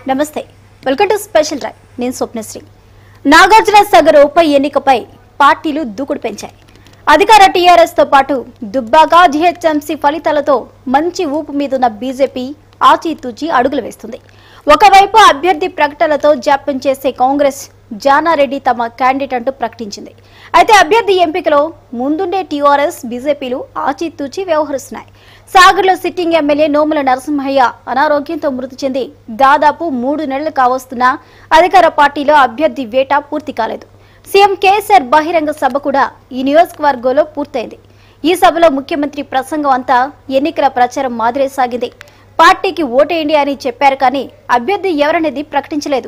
నమస్తే welcome to special drive నేను స్వప్నశ్రీ నాగార్జున సాగర్ ఉప ఎన్నికపై పార్టీలు దూకుడు పెంచాయి అధికార టీఆర్ఎస్ తో పాటు దుబ్బాగా జిహెచ్ఎంసీ ఫలితాలతో మంచి ఊపు మీదున్న బీజేపీ ఆచితూచి అడుగులు వేస్తుంది ఒకవైపు అభ్యర్థి ప్రకటనలతో జాప్యం చేసే కాంగ్రెస్ జానారెడ్డి తమ క్యాండిడేట్ అంటూ ప్రకటించింది అయితే అభ్యర్థి ఎంపికలో ముందుండే టీఆర్ఎస్ బీజేపీలు ఆచితూచి వ్యవహరిస్తున్నాయి సాగర్లో సిట్టింగ్ ఎమ్మెల్యే నోముల నరసింహయ్య అనారోగ్యంతో మృతి చెంది దాదాపు మూడు నెలలు కావస్తున్నా అధికార పార్టీలో అభ్యర్థి వేట పూర్తి కాలేదు సీఎం కేసీఆర్ బహిరంగ సభ కూడా ఈ నియోజకవర్గంలో పూర్తయింది ఈ సభలో ముఖ్యమంత్రి ప్రసంగం అంతా ఎన్నికల ప్రచారం మాదిరే సాగింది పార్టీకి ఓటేయండి అని చెప్పారు కానీ అభ్యర్థి ఎవరనేది ప్రకటించలేదు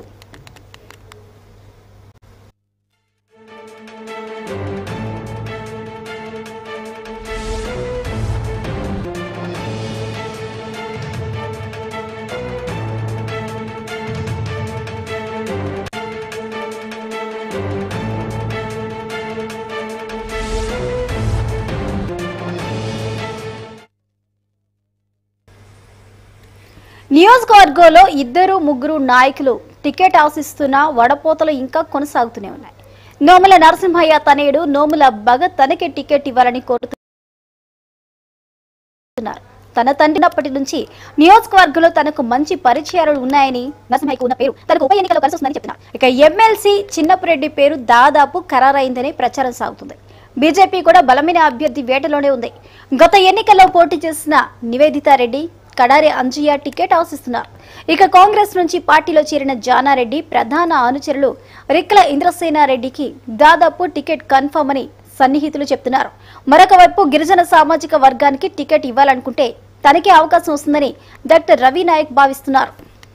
నియోజకవర్గంలో ఇద్దరు ముగ్గురు నాయకులు టికెట్ ఆశిస్తున్న వడపోతలు ఇంకా కొనసాగుతూనే ఉన్నాయి నోముల నరసింహయ్య తనయుడు నోముల భగత్ తనకే టికెట్ ఇవ్వాలని కోరుతున్నారు తన తండ్రినప్పటి నుంచి నియోజకవర్గంలో తనకు మంచి పరిచయాలు ఉన్నాయని నరసింహయ్యకు ఉన్న పేరు తనకు ఉప ఎన్నికలో కలిసి వస్తుందని చెప్తున్నారు ఇక ఎమ్మెల్సీ చిన్నపురెడ్డి పేరు దాదాపు ఖరారైందని ప్రచారం సాగుతుంది బీజేపీ కూడా బలమైన అభ్యర్థి వేటలోనే ఉంది గత ఎన్నికల్లో పోటీ చేసిన నివేదితారెడ్డి కడారి అంజయ్య టికెట్ ఆశిస్తున్నారు ఇక కాంగ్రెస్ నుంచి పార్టీలో చేరిన జానారెడ్డి ప్రధాన అనుచరులు రిక్కల ఇంద్రసేనారెడ్డికి దాదాపు టికెట్ కన్ఫర్మ్ అని సన్నిహితులు చెప్తున్నారు మరొక వైపు గిరిజన సామాజిక వర్గానికి టికెట్ ఇవ్వాలనుకుంటే తనకే అవకాశం వస్తుందని డాక్టర్ రవి నాయక్ భావిస్తున్నారు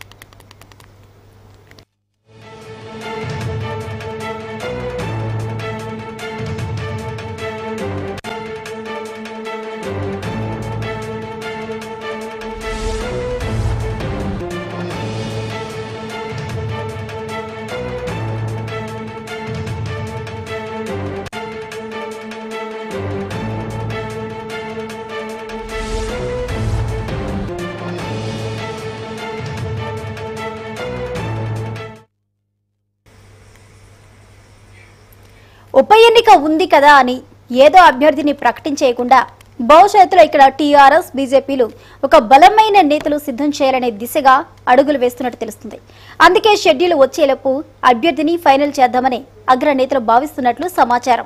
ఉప ఎన్నిక ఉంది కదా అని ఏదో అభ్యర్థిని ప్రకటించేయకుండా భవిష్యత్తులో ఇక్కడ టీఆర్ఎస్ బీజేపీలు ఒక బలమైన నేతలు సిద్ధం చేయాలనే దిశగా అడుగులు వేస్తున్నట్టు తెలుస్తుంది అందుకే షెడ్యూల్ వచ్చేలోపు అభ్యర్థిని ఫైనల్ చేద్దామని అగ్ర నేతలు భావిస్తున్నట్లు సమాచారం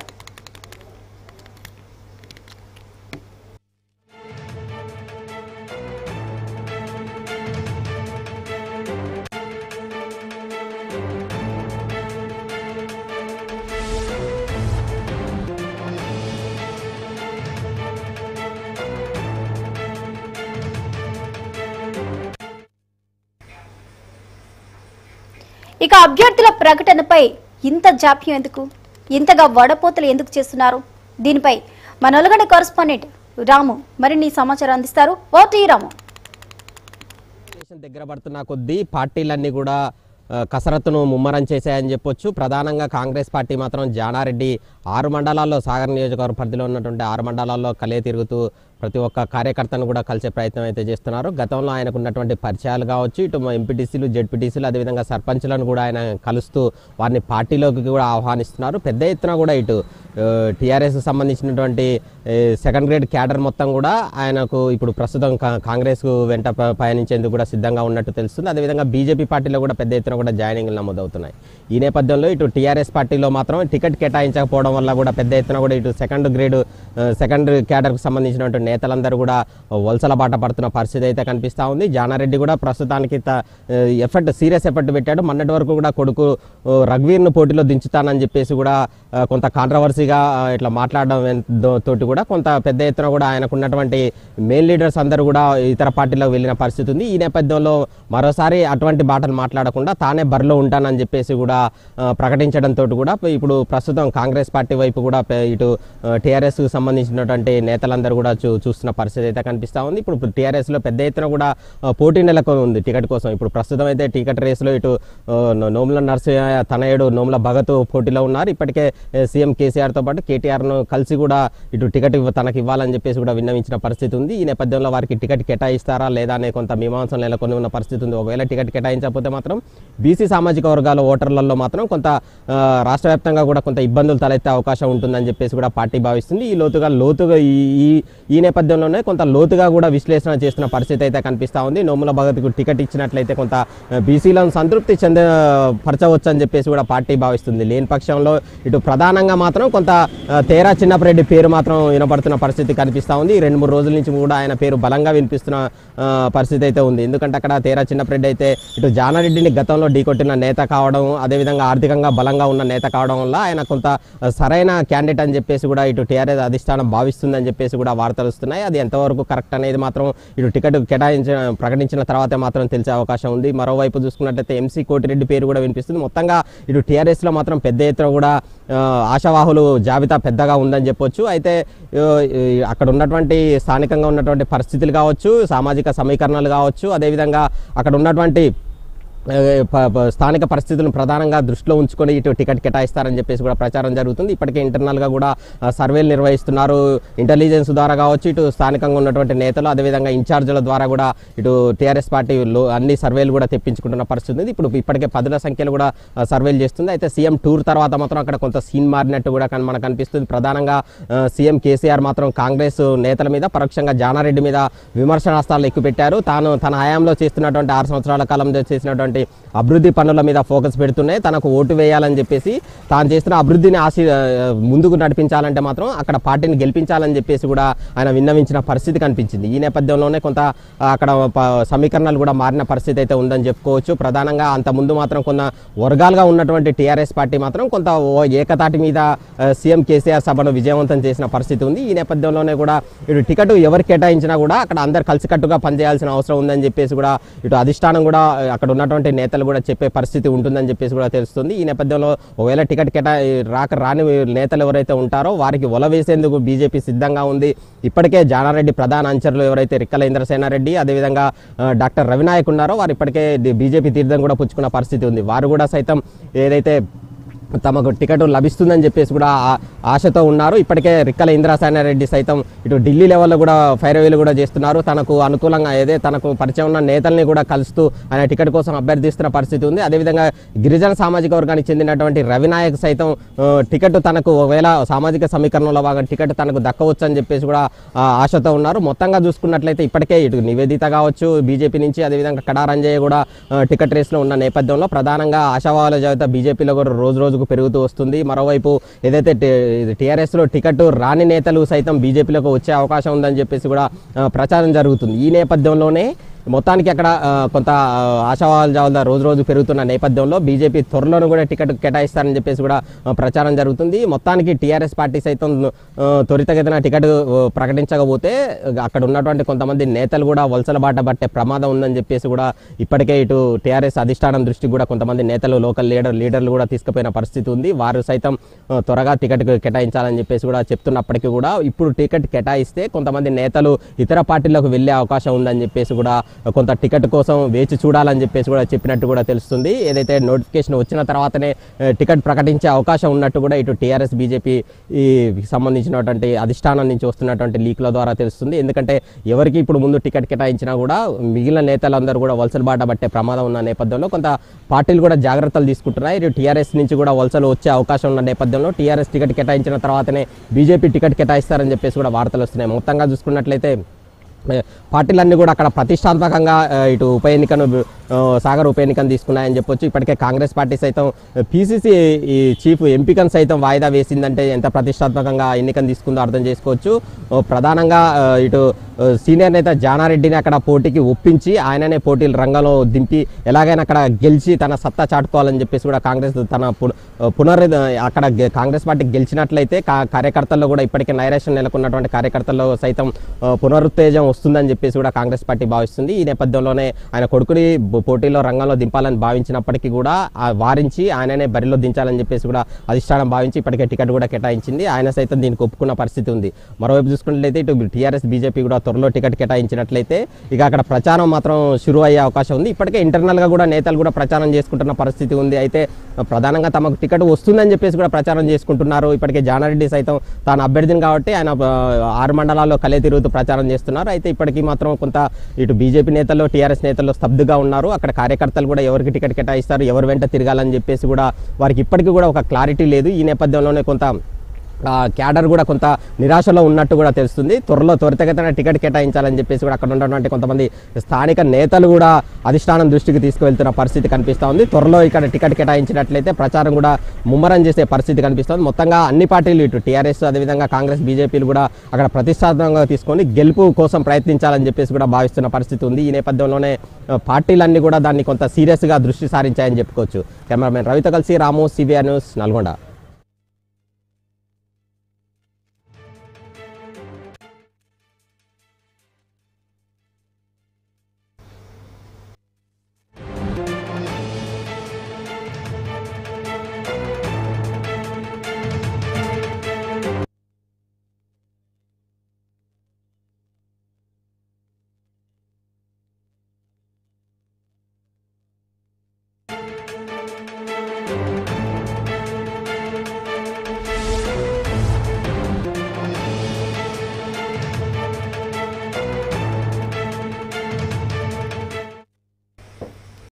ఇక అభ్యర్థుల ప్రకటనపై ఇంత జాప్యం ఎందుకు ఇంతగా వడపోతలు ఎందుకు చేస్తున్నారు దీనిపై మన నల్గొండ కరస్పాండెంట్ రాము మరిన్ని సమాచారం అందిస్తారు ఓటీ రాము ఎలక్షన్ దగ్గర పడుతున్న కొద్దీ పార్టీలన్నీ కూడా ఆ, కసరత్తును ముమ్మరం చేశాయని చెప్పొచ్చు ప్రధానంగా కాంగ్రెస్ పార్టీ మాత్రం జానారెడ్డి ఆరు మండలాల్లో సాగర్ నియోజకవర్గ పరిధిలో ఉన్నటువంటి ఆరు మండలాల్లో కలే తిరుగుతూ ప్రతి ఒక్క కార్యకర్తను కూడా కలిసే ప్రయత్నం అయితే చేస్తున్నారు గతంలో ఆయనకు ఉన్నటువంటి పరిచయాలు కావచ్చు ఇటు ఎంపీటీసీలు జెడ్పీటీసీలు అదేవిధంగా సర్పంచ్లను కూడా ఆయన కలుస్తూ వారిని పార్టీలోకి కూడా ఆహ్వానిస్తున్నారు పెద్ద ఎత్తున కూడా ఇటు టీఆర్ఎస్ సంబంధించినటువంటి ఏ, సెకండ్ గ్రేడ్ క్యాడర్ మొత్తం కూడా ఆయనకు ఇప్పుడు ప్రస్తుతం కా- కాంగ్రెస్ వెంట ప- పయనించేందుకు కూడా సిద్ధంగా ఉన్నట్టు తెలుస్తుంది అదేవిధంగా బీజేపీ పార్టీలో కూడా పెద్ద ఎత్తున కూడా జాయినింగ్లు నమోదవుతున్నాయి ఈ నేపథ్యంలో ఇటు టీఆర్ఎస్ పార్టీలో మాత్రం టికెట్ కేటాయించకపోవడం వల్ల కూడా పెద్ద ఎత్తున కూడా ఇటు సెకండ్ గ్రేడ్ సెకండ్ క్యాడర్కు సంబంధించినటువంటి నేతలందరూ కూడా వలసల బాట పడుతున్న పరిస్థితి అయితే కనిపిస్తూ ఉంది జానారెడ్డి కూడా ప్రస్తుతానికి త- ఎఫర్ట్ సీరియస్ ఎఫర్ట్ పెట్టాడు మొన్నటి వరకు కూడా కొడుకు ఆ, రఘువీర్ను పోటీలో దించుతానని చెప్పేసి కూడా ఆ, కొంత కాంట్రవర్సీగా ఆ, ఇట్లా మాట్లాడడం ఎన్- దో- తోటి కూడా కొంత పెద్ద ఎత్తున కూడా ఆయనకు ఉన్నటువంటి మెయిన్ లీడర్స్ అందరూ కూడా ఇతర పార్టీలకు వెళ్ళిన పరిస్థితి ఉంది ఈ నేపథ్యంలో మరోసారి అటువంటి బాటలు మాట్లాడకుండా తానే బరిలో ఉంటానని చెప్పేసి కూడా ఆ, ప్రకటించడంతో కూడా ఇప్పుడు ప్రస్తుతం కాంగ్రెస్ పార్టీ వైపు కూడా పె- ఇటు టీఆర్ఎస్ సంబంధించినటువంటి నేతలందరూ కూడా చూ చూస్తున్న పరిస్థితి అయితే కనిపిస్తూ ఉంది ఇప్పుడు టీఆర్ఎస్ లో పెద్ద ఎత్తున కూడా ఆ, పోటీ నెలకొని ఉంది టికెట్ కోసం ఇప్పుడు ప్రస్తుతం అయితే టికెట్ రేసులో ఇటు ఆ, నో- నోముల నర్సయ్య తనయుడు నోముల భగత్ పోటీలో ఉన్నారు ఇప్పటికే ఏ, సీఎం కేసీఆర్ తో పాటు కేటీఆర్ ను కలిసి కూడా ఇటు టికెట్ ఇవ్వ- తనకి ఇవ్వాలని చెప్పేసి కూడా విన్నవించిన పరిస్థితి ఉంది ఈ నేపథ్యంలో వారికి టికెట్ కేటాయిస్తారా లేదా అనే కొంత మీమాంసం నెలకొని ఉన్న పరిస్థితి ఉంది ఒకవేళ టికెట్ కేటాయించకపోతే మాత్రం బీసీ సామాజిక వర్గాల ఓటర్లలో మాత్రం కొంత ఆ, రాష్ట్ర వ్యాప్తంగా కూడా కొంత ఇబ్బందులు తలెత్తే అవకాశం ఉంటుందని చెప్పేసి కూడా పార్టీ భావిస్తుంది ఈ లోతుగా లోతుగా ఈ ఈ- ఈ నేపథ్యంలోనే కొంత లోతుగా కూడా విశ్లేషణ చేస్తున్న పరిస్థితి అయితే కనిపిస్తా ఉంది నోముల భగత్కు టికెట్ ఇచ్చినట్లయితే కొంత ఆ, బీసీలను సంతృప్తి చెంద పరచవచ్చు అని చెప్పేసి కూడా పార్టీ భావిస్తుంది లేని పక్షంలో ఇటు ప్రధానంగా మాత్రం కొంత ఆ, తేరా చిన్నపరెడ్డి పేరు మాత్రం వినపడుతున్న పరిస్థితి కనిపిస్తా ఉంది ఈ రెండు మూడు రోజుల నుంచి కూడా ఆయన పేరు బలంగా వినిపిస్తున్న ఆ, పరిస్థితి అయితే ఉంది ఎందుకంటే అక్కడ తేరా చిన్నపరెడ్డి అయితే ఇటు జానారెడ్డిని గతంలో ఢీకొట్టిన నేత కావడం అదేవిధంగా ఆర్థికంగా బలంగా ఉన్న నేత కావడం వల్ల ఆయన కొంత ఆ, సరైన క్యాండిడేట్ అని చెప్పేసి కూడా ఇటు టీఆర్ఎస్ అధిష్టానం భావిస్తుందని చెప్పేసి కూడా వార్తలు వస్తున్నాయి అది ఎంతవరకు కరెక్ట్ అనేది మాత్రం ఇటు టికెట్ కేటాయించ ప్రకటించిన తర్వాతే మాత్రం తెలిసే అవకాశం ఉంది మరోవైపు చూసుకున్నట్లయితే ఎంసీ కోటిరెడ్డి పేరు కూడా వినిపిస్తుంది మొత్తంగా ఇటు టీఆర్ఎస్ లో మాత్రం పెద్ద ఎత్తున కూడా ఆ, ఆశావాహులు జాబితా పెద్దగా ఉందని చెప్పొచ్చు అయితే ఆ, ఈ అక్కడ ఉన్నటువంటి స్థానికంగా ఉన్నటువంటి పరిస్థితులు కావచ్చు సామాజిక సమీకరణలు కావచ్చు అదేవిధంగా అక్కడ ఉన్నటువంటి ఆ, ప- ప- స్థానిక పరిస్థితులను ప్రధానంగా దృష్టిలో ఉంచుకొని ఇటు టికెట్ కేటాయిస్తారని చెప్పేసి కూడా ప్రచారం జరుగుతుంది ఇప్పటికే ఇంటర్నల్గా కూడా ఆ, సర్వేలు నిర్వహిస్తున్నారు ఇంటెలిజెన్స్ ద్వారా కావచ్చు ఇటు స్థానికంగా ఉన్నటువంటి నేతలు అదేవిధంగా ఇన్ఛార్జీల ద్వారా కూడా ఇటు టీఆర్ఎస్ పార్టీ లో అన్ని సర్వేలు కూడా తెప్పించుకుంటున్న పరిస్థితి ఉంది ఇప్పుడు ఇప్పటికే పదుల సంఖ్యలో కూడా ఆ, సర్వేలు చేస్తుంది అయితే సీఎం టూర్ తర్వాత మాత్రం అక్కడ కొంత సీన్ మారినట్టు కూడా కన్- మనకు కనిపిస్తుంది ప్రధానంగా ఆ, సీఎం కేసీఆర్ మాత్రం కాంగ్రెస్ నేతల మీద పరోక్షంగా జానారెడ్డి మీద విమర్శనాస్త్రాలు ఎక్కుపెట్టారు తాను తన హయాంలో చేస్తున్నటువంటి ఆరు సంవత్సరాల కాలంలో చేసినటువంటి అభివృద్ధి పనుల మీద ఫోకస్ పెడుతున్నాయి తనకు ఓటు వేయాలని చెప్పేసి తాను చేస్తున్న అభివృద్ధిని ఆశీ ఆ, ముందుకు నడిపించాలంటే మాత్రం అక్కడ పార్టీని గెలిపించాలని చెప్పేసి కూడా ఆయన విన్నవించిన పరిస్థితి కనిపించింది ఈ నేపథ్యంలోనే కొంత ఆ, అక్కడ ప- సమీకరణలు కూడా మారిన పరిస్థితి అయితే ఉందని చెప్పుకోవచ్చు ప్రధానంగా అంత ముందు మాత్రం కొన్న వర్గాలుగా ఉన్నటువంటి టీఆర్ఎస్ పార్టీ మాత్రం కొంత ఓ ఏకతాటి మీద ఆ, సీఎం కేసీఆర్ సభను విజయవంతం చేసిన పరిస్థితి ఉంది ఈ నేపథ్యంలోనే కూడా ఇటు టికెట్ ఎవరు కేటాయించినా కూడా అక్కడ అందరు కలిసికట్టుగా పనిచేయాల్సిన అవసరం ఉందని చెప్పేసి కూడా ఇటు అధిష్టానం కూడా ఆ, అక్కడ ఉన్నటువంటి నేతలు కూడా చెప్పే పరిస్థితి ఉంటుందని చెప్పేసి కూడా తెలుస్తుంది ఈ నేపథ్యంలో ఒకవేళ టికెట్ కేటా రాక రాని నేతలు ఎవరైతే ఉంటారో వారికి ఒల వేసేందుకు బీజేపీ సిద్ధంగా ఉంది ఇప్పటికే జానారెడ్డి ప్రధాన అంచర్లు ఎవరైతే రిక్కల ఇంద్రసేనారెడ్డి అదేవిధంగా ఆ, డాక్టర్ రవినాయక్ ఉన్నారో వారు ఇప్పటికే బీజేపీ తీర్థం కూడా పుచ్చుకున్న పరిస్థితి ఉంది వారు కూడా సైతం ఏదైతే తమకు టికెట్ లభిస్తుందని చెప్పేసి కూడా ఆ- ఆశతో ఉన్నారు ఇప్పటికే రిక్కల ఇంద్రసేనారెడ్డి సైతం ఇటు ఢిల్లీ లెవెల్లో కూడా ఫైరవేలు కూడా చేస్తున్నారు తనకు అనుకూలంగా ఏదే తనకు పరిచయం ఉన్న నేతల్ని కూడా కలుస్తూ ఆయన టికెట్ కోసం అభ్యర్థిస్తున్న పరిస్థితి ఉంది అదేవిధంగా గిరిజన సామాజిక వర్గానికి చెందినటువంటి రవినాయక్ సైతం ఆ, టికెట్ తనకు ఒకవేళ సామాజిక సమీకరణలో భాగంగా టికెట్ తనకు దక్కవచ్చు అని చెప్పేసి కూడా ఆ, ఆశతో ఉన్నారు మొత్తంగా చూసుకున్నట్లయితే ఇప్పటికే ఇటు నివేదిత కావచ్చు బీజేపీ నుంచి అదేవిధంగా కడారంజయ్య కూడా ఆ, టికెట్ రేస్లో ఉన్న నేపథ్యంలో ప్రధానంగా ఆశావాల జాబితా బీజేపీలో కూడా రోజు రోజుకు పెరుగుతూ వస్తుంది మరోవైపు ఏదైతే టీఆర్ఎస్లో టికెట్ రాని నేతలు సైతం బీజేపీలోకి వచ్చే అవకాశం ఉందని చెప్పేసి కూడా ఆ, ప్రచారం జరుగుతుంది ఈ నేపథ్యంలోనే మొత్తానికి అక్కడ ఆ, కొంత ఆ, ఆశావాల జాబితా రోజు రోజు పెరుగుతున్న నేపథ్యంలో బీజేపీ త్వరలోనూ కూడా టికెట్ కేటాయిస్తారని చెప్పేసి కూడా ఆ, ప్రచారం జరుగుతుంది మొత్తానికి టీఆర్ఎస్ పార్టీ సైతం ఆ, త్వరితగతిన టికెట్ ఆ, ప్రకటించకపోతే అక్కడ ఉన్నటువంటి కొంతమంది నేతలు కూడా వలసల బాట పట్టే ప్రమాదం ఉందని చెప్పేసి కూడా ఇప్పటికే ఇటు టీఆర్ఎస్ అధిష్టానం దృష్టికి కూడా కొంతమంది నేతలు లోకల్ లీడర్ లీడర్లు కూడా తీసుకుపోయిన పరిస్థితి ఉంది వారు సైతం ఆ, త్వరగా టికెట్ కేటాయించాలని చెప్పేసి కూడా చెప్తున్నప్పటికీ కూడా ఇప్పుడు టికెట్ కేటాయిస్తే కొంతమంది నేతలు ఇతర పార్టీలకు వెళ్ళే అవకాశం ఉందని చెప్పేసి కూడా కొంత టికెట్ కోసం వేచి చూడాలని చెప్పేసి కూడా చెప్పినట్టు కూడా తెలుస్తుంది ఏదైతే నోటిఫికేషన్ వచ్చిన తర్వాతనే ఆ, టికెట్ ప్రకటించే అవకాశం ఉన్నట్టు కూడా ఇటు టీఆర్ఎస్ బీజేపీ ఈ సంబంధించినటువంటి అధిష్టానం నుంచి వస్తున్నటువంటి లీక్ల ద్వారా తెలుస్తుంది ఎందుకంటే ఎవరికి ఇప్పుడు ముందు టికెట్ కేటాయించినా కూడా మిగిలిన నేతలందరూ కూడా వలసలు బాట పట్టే ప్రమాదం ఉన్న నేపథ్యంలో కొంత పార్టీలు కూడా జాగ్రత్తలు తీసుకుంటున్నాయి ఇటు టీఆర్ఎస్ నుంచి కూడా వలసలు వచ్చే అవకాశం ఉన్న నేపథ్యంలో టీఆర్ఎస్ టికెట్ కేటాయించిన తర్వాతనే బీజేపీ టికెట్ కేటాయిస్తారని చెప్పేసి కూడా వార్తలు వస్తున్నాయి మొత్తంగా చూసుకున్నట్లయితే ఏ, పార్టీలన్నీ కూడా అక్కడ ప్రతిష్టాత్మకంగా ఆ, ఇటు ఉప ఎన్నికను ఆ, సాగర్ ఉప ఎన్నికను తీసుకున్నాయని చెప్పొచ్చు ఇప్పటికే కాంగ్రెస్ పార్టీ సైతం పీసీసీ ఈ చీఫ్ ఎంపికను సైతం వాయిదా వేసిందంటే ఎంత ప్రతిష్టాత్మకంగా ఆ ఎన్నికను తీసుకుందో అర్థం చేసుకోవచ్చు ఓ, ప్రధానంగా ఆ, ఇటు ఆ, సీనియర్ నేత జానారెడ్డిని అక్కడ పోటీకి ఒప్పించి ఆయననే పోటీల రంగంలో దింపి ఎలాగైనా అక్కడ గెలిచి తన సత్తా చాటుకోవాలని చెప్పేసి కూడా కాంగ్రెస్ తన పు- పునర్ అక్కడ గె- కాంగ్రెస్ పార్టీ గెలిచినట్లయితే కా- కార్యకర్తల్లో కూడా ఇప్పటికే నైరాశ్యం నెలకొన్నటువంటి కార్యకర్తల్లో సైతం ఆ, పునరుత్తేజం వస్తుందని చెప్పేసి కూడా కాంగ్రెస్ పార్టీ భావిస్తుంది ఈ నేపథ్యంలోనే ఆయన కొడుకుని పో- పోటీలో రంగంలో దింపాలని భావించినప్పటికీ కూడా ఆ వారించి ఆయననే బరిలో దించాలని చెప్పేసి కూడా అధిష్టానం భావించి ఇప్పటికే టికెట్ కూడా కేటాయించింది ఆయన సైతం దీనికి ఒప్పుకున్న పరిస్థితి ఉంది మరోవైపు చూసుకున్నట్లయితే ఇటు టీఆర్ఎస్ బీజేపీ కూడా త్వరలో టికెట్ కేటాయించినట్లయితే ఇక అక్కడ ప్రచారం మాత్రం షురు అయ్యే అవకాశం ఉంది ఇప్పటికే ఇంటర్నల్గా కూడా నేతలు కూడా ప్రచారం చేసుకుంటున్న పరిస్థితి ఉంది అయితే ప్రధానంగా తమకు టికెట్ వస్తుందని చెప్పేసి కూడా ప్రచారం చేసుకుంటున్నారు ఇప్పటికే జానారెడ్డి సైతం తాను అభ్యర్థిని కాబట్టి ఆయన ఆ, ఆరు మండలాల్లో కలే తిరుగుతూ ప్రచారం చేస్తున్నారు అయితే ఇప్పటికీ మాత్రం కొంత ఇటు బీజేపీ నేతలు టీఆర్ఎస్ నేతలు స్తబ్దుగా ఉన్నారు అక్కడ కార్యకర్తలు కూడా ఎవరికి టికెట్ కేటాయిస్తారు ఎవరు వెంట తిరగాలని చెప్పేసి కూడా వారికి ఇప్పటికీ కూడా ఒక క్లారిటీ లేదు ఈ నేపథ్యంలోనే కొంత ఆ, క్యాడర్ కూడా కొంత నిరాశలో ఉన్నట్టు కూడా తెలుస్తుంది త్వరలో త్వరితగతిన టికెట్ కేటాయించాలని చెప్పేసి కూడా అక్కడ ఉన్నటువంటి కొంతమంది స్థానిక నేతలు కూడా అధిష్టానం దృష్టికి తీసుకువెళ్తున్న పరిస్థితి కనిపిస్తూ ఉంది త్వరలో ఇక్కడ టికెట్ కేటాయించినట్లయితే ప్రచారం కూడా ముమ్మరం చేసే పరిస్థితి కనిపిస్తుంది మొత్తంగా అన్ని పార్టీలు ఇటు టీఆర్ఎస్ అదేవిధంగా కాంగ్రెస్ బీజేపీలు కూడా అక్కడ ప్రతిష్టాత్మకంగా తీసుకొని గెలుపు కోసం ప్రయత్నించాలని చెప్పేసి కూడా భావిస్తున్న పరిస్థితి ఉంది ఈ నేపథ్యంలోనే ఆ, పార్టీలన్నీ కూడా దాన్ని కొంత సీరియస్గా దృష్టి సారించాయని చెప్పుకోవచ్చు కెమెరామెన్ రవితో కలిసి రాము సిబిఆర్ న్యూస్ నల్గొండ